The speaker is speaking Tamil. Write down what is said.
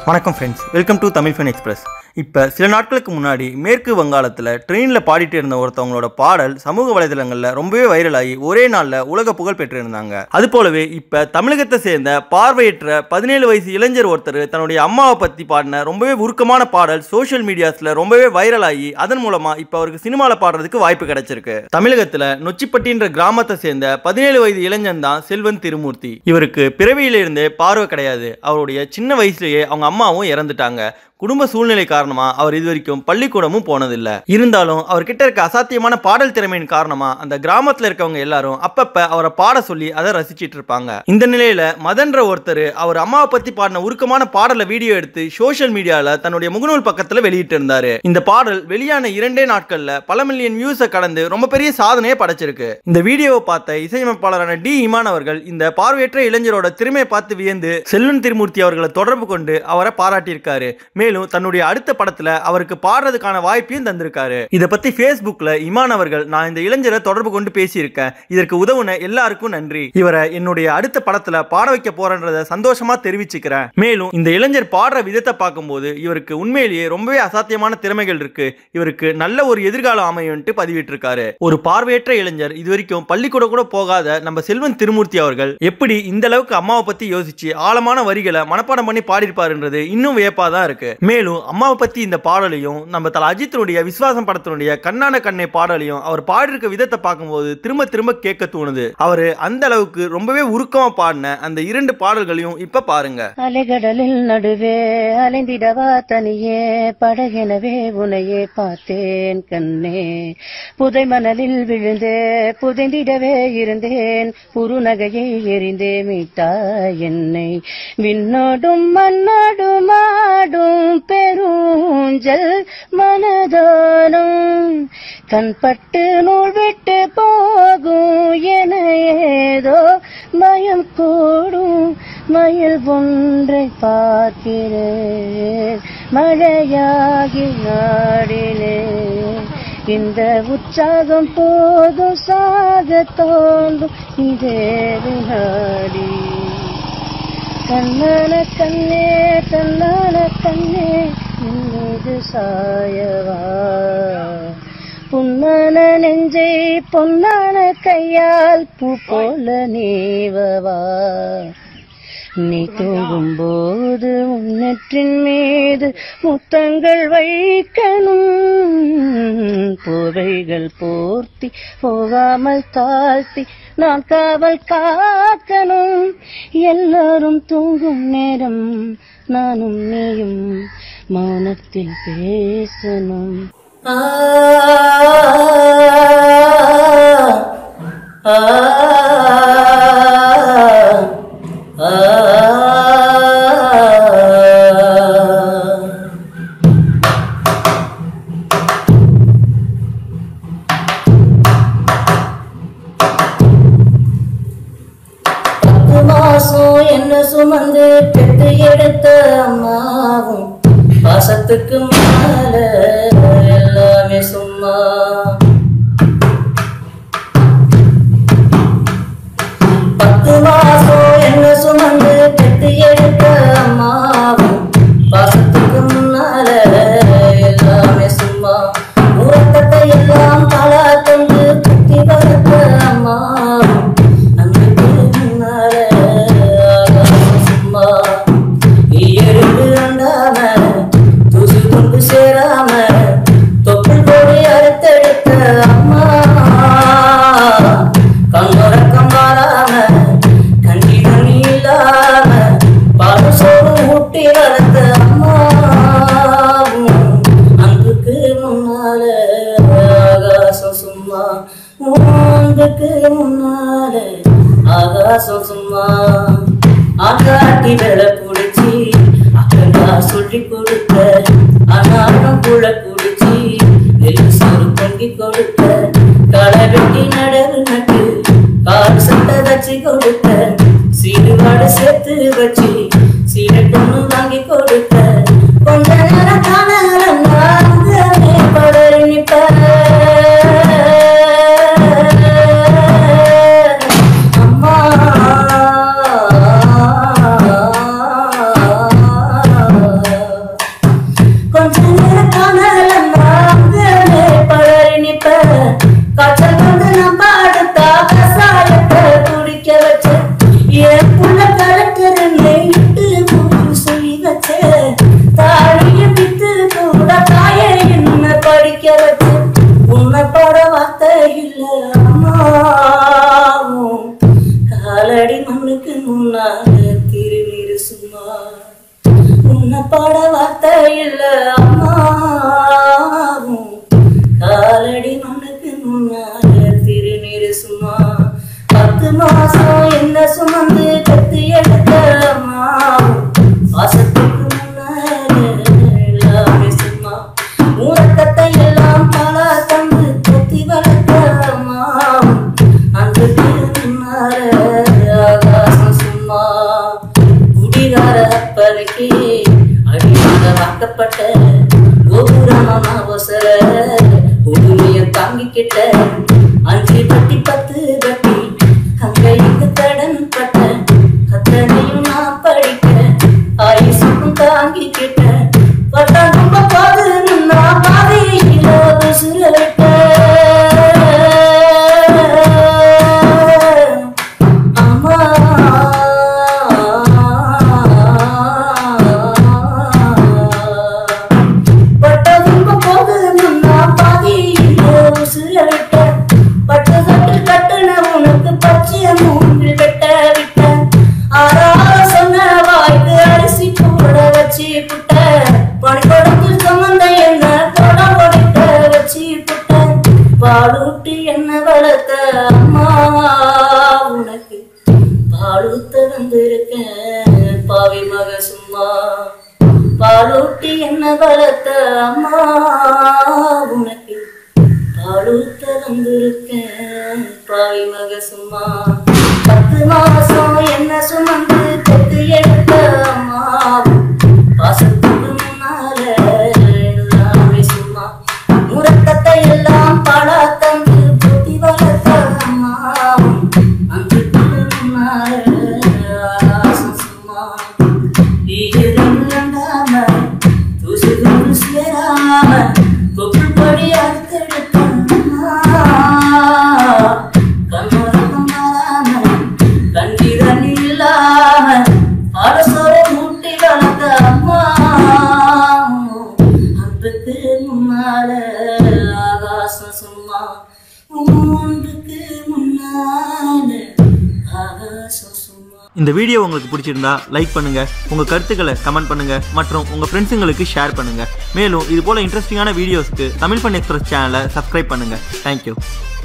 வணக்கம் friends welcome to Tamil fun express இப்போ சில நாட்களுக்கு முன்னாடி மேற்கு வங்காளத்தில் ட்ரெயினில் பாடிட்டு இருந்த ஒருத்தவங்களோட பாடல் சமூக வலைதளங்களில் ரொம்பவே வைரலாகி ஒரே நாளில் உலக புகழ் பெற்றிருந்தாங்க அது போலவே இப்போ தமிழகத்தை சேர்ந்த பார்வையற்ற பதினேழு வயசு இளைஞர் ஒருத்தர் தன்னுடைய அம்மாவை பற்றி பாடின ரொம்பவே உருக்கமான பாடல் சோஷியல் மீடியாஸில் ரொம்பவே வைரலாகி அதன் மூலமாக இப்போ அவருக்கு சினிமாவில் பாடுறதுக்கு வாய்ப்பு கிடைச்சிருக்கு தமிழகத்தில் நொச்சிப்பட்டின்ற கிராமத்தை சேர்ந்த பதினேழு வயது இளைஞன் தான் செல்வன் திருமூர்த்தி இவருக்கு பிறவியிலிருந்தே பார்வை கிடையாது அவருடைய சின்ன வயசுலயே அவங்க அம்மாவும் இறந்துட்டாங்க குடும்ப சூழ்நிலை காரணமா அவர் இது வரைக்கும் பள்ளிக்கூடமும் போனதில்லை இருந்தாலும் அவர்கிட்ட இருக்க அசாத்தியமான பாடல் திறமையின் காரணமா அந்த கிராமத்துல இருக்கவங்க எல்லாரும் அப்பப்ப அவரை பாட சொல்லி அதை ரசிச்சிட்டு இருப்பாங்க இந்த நிலையில மதன்ற ஒருத்தர் அவர் அம்மாவை பத்தி பாடின உருக்கமான பாடலை வீடியோ எடுத்து சோஷியல் மீடியால தன்னுடைய முகநூல் பக்கத்துல வெளியிட்டு இருந்தாரு இந்த பாடல் வெளியான இரண்டே நாட்கள்ல பல மில்லியன் வியூஸை கடந்து ரொம்ப பெரிய சாதனையை படைச்சிருக்கு இந்த வீடியோவை பார்த்த இசையமைப்பாளரான டி இமான் அவர்கள் இந்த பார்வையற்ற இளைஞரோட திறமையை பார்த்து வியந்து செல்வன் திருமூர்த்தி அவர்களை தொடர்பு கொண்டு அவரை பாராட்டியிருக்காரு மேலும் தன்னுடைய அடுத்த படத்துல அவருக்கு பாடுறதுக்கான வாய்ப்பையும் தந்திருக்காரு இதை பத்தி Facebookல இமான் அவர்கள் நான் இந்த இளைஞரை தொடர்பு கொண்டு பேசியிருக்கேன் இதற்கு உதவுன எல்லாருக்கும் நன்றி இவரை என்னுடைய அடுத்த படத்துல பாட வைக்க போறேன்றத சந்தோஷமா தெரிவிச்சுக்கிறேன் மேலும் இந்த இளைஞர் பாடுற விதத்தை பார்க்கும்போது இவருக்கு உண்மையிலேயே ரொம்பவே அசாத்தியமான திறமைகள் இருக்கு இவருக்கு நல்ல ஒரு எதிர்காலம் அமையும்ட்டு பதிவிட்டிருக்காரு ஒரு பார்வையற்ற இளைஞர் இது வரைக்கும் பள்ளிக்கூடம் கூட போகாத நம்ம செல்வன் திருமூர்த்தி அவர்கள் எப்படி இந்த அளவுக்கு அம்மாவை பத்தி யோசிச்சு ஆழமான வரிகளை மனப்பாடம் பண்ணி பாடியிருப்பாருன்றது இன்னும் வியப்பா தான் இருக்கு மேலும் அம்மாவை பத்தி இந்த பாடலையும் நம்ம தல அஜித்தினுடைய விஸ்வாசம் படத்தினுடைய கண்ணான கண்ணை பாடலையும் அவர் பாடியிருக்க விதத்தை பார்க்கும்போது திரும்ப திரும்ப கேட்க தோணுது அவரு அந்த அளவுக்கு ரொம்பவே உருக்கமா பாடின அந்த இரண்டு பாடல்களையும் இப்ப பாருங்க அலைகடலில் நடுவே அலைந்திடவா தனியே படகெனவே உனையே பார்த்தேன் கண்ணே புதை மணலில் விழுந்தே புதைந்திடவே இருந்தேன் புருநகையை எறிந்தே மீட்டாய் என்னை விண்ணோடும் மண்ணோடும் ஆடும் பெருஞ்சல் மனதோனும் கண்பட்டு நூல் விட்டு போகும் என ஏதோ பயம் கூடும் மயில் ஒன்றை பார்க்கிறேன் மழையாகி நாடினேன் இந்த உற்சாகம் போதும் சாக தோன்றும் இதே வினாடி கண்ணான கண்ணே கண்ணான கண்ணே என் மீது சாயவா புண்ணான நெஞ்சை பொன்னான கையால் பூ போல நீவவா நீ தூங்கும்போது உன்னற்றின் மீது முத்தங்கள் வைக்கணும் போவைகள் போர்த்தி போகாமல் தாழ்த்தி நான் காவல் காக்கணும் எல்லாரும் தூங்கும் நேரம் நானும் நீயும் மௌனத்தில் பேசணும் பத்து மாசம் என்ன சுமந்து பெற்று எடுத்த அம்மாவும் பாசத்துக்கு மேல எல்லாமே சும்மா பத்து மாசம் என்ன சுமந்து பெற்று எடுத்த அம்மாவும் பாசத்துக்கு முன்னால எல்லாமே சும்மா உறக்கத்தை எல்லாம் தலா கொண்டு குத்தி வளர்த்த அம்மாவும் அன்னைக்கு முன்னால ஆகாசம் சும்மா எறும்பு அண்டாம தூசி கொண்டு சேராம தொப்புள் கொடி அறுத்தெடுத்த அம்மா கண்ணுறக்கம் மாறாம கண்ணி தண்ணி இல்லாம பாட சும்மா உன்னை பாட வார்த்தை இல்ல அம்மாவும் காலடி மண்ணுக்கு முன்னால திருநீரு சும்மா பத்து மாசம் என்ன சுமந்து கத்து எடுத்த அம்மாவும் பாசத்துக்கு முன்னால எல்லாமே சும்மா மூரக்கத்தை எல்லாம் பல தந்து கொத்தி வளர்த்த அம்மாவும் அந்த திருநாள ஆகாசம் சும்மா குடிகார அப்பனுக்கு அடியாக வாக்கப்பட்ட கோபுரமா ஒசர உடுமைய தாங்கிக்கிட்ட அஞ்சு பட்டி பத்து பட்டி அங்கைக்கு கடன் பட்ட அத்தனையும் நான் படிக்க ஆயுசுக்கும் தாங்கிக்கிட்ட பட்டம் ரொம்ப பாது நான் பாதையில உசுர விட்ட அம்மா பட்டதும்ப போது முன்னா பாதியில உசுர விட்ட பட்டதட்டு கட்டுன உனக்கு பச்சைய மூங்கில் வெட்ட விட்ட ஆறார சொன்ன வாய்க்கு அரிசி போட வச்சு புட்ட பணிக்கொடத்தில் சம்பந்த என்ன போட கொடுக்க வச்சு புட்ட பாலூட்டி என்ன வளர்த்த அம்மா உனக்கு பாலூத்த வந்திருக்கேன் பாவி மக சும்மா பாலூட்டி என்ன வளர்த்த அம்மா உனக்கு பாலூத்த வந்திருக்கேன் பாவி மக சும்மா பத்து மாசம் என்ன சுமந்து கொத்து எடுத்த அம்மா பாசத்துக்கு முன்னால எல்லாமே சும்மா முரக்கத்தை எல்லாம் பாடா தந்து புத்தி வளர்த்த அம்மா அங்கு முன்னால ஆகாசம் சும்மா ஈரண்டாம தூசு தூசு சேராம தொப்புள்படி அறுத்தெடுத்தம்மா கண்ணுறக்கம் வராம கண்கிரணி இல்லாம அரசரை மூட்டி வளர்த்த அம்மா அன்புக்கு முன்னால ஆகாசம் சும்மா அன்புக்கு முன்னால ஆகாசம் சும்மா இந்த வீடியோ உங்களுக்கு பிடிச்சிருந்தா லைக் பண்ணுங்க உங்க கருத்துக்களை கமெண்ட் பண்ணுங்க மற்றும் உங்க ஃப்ரெண்ட்ஸுங்களுக்கு ஷேர் பண்ணுங்க மேலும் இது போல இன்ட்ரெஸ்டிங்கான வீடியோஸ்க்கு தமிழ் ஃபன் எக்ஸ்பிரஸ் சேனலை சப்ஸ்கிரைப் பண்ணுங்க தேங்க்யூ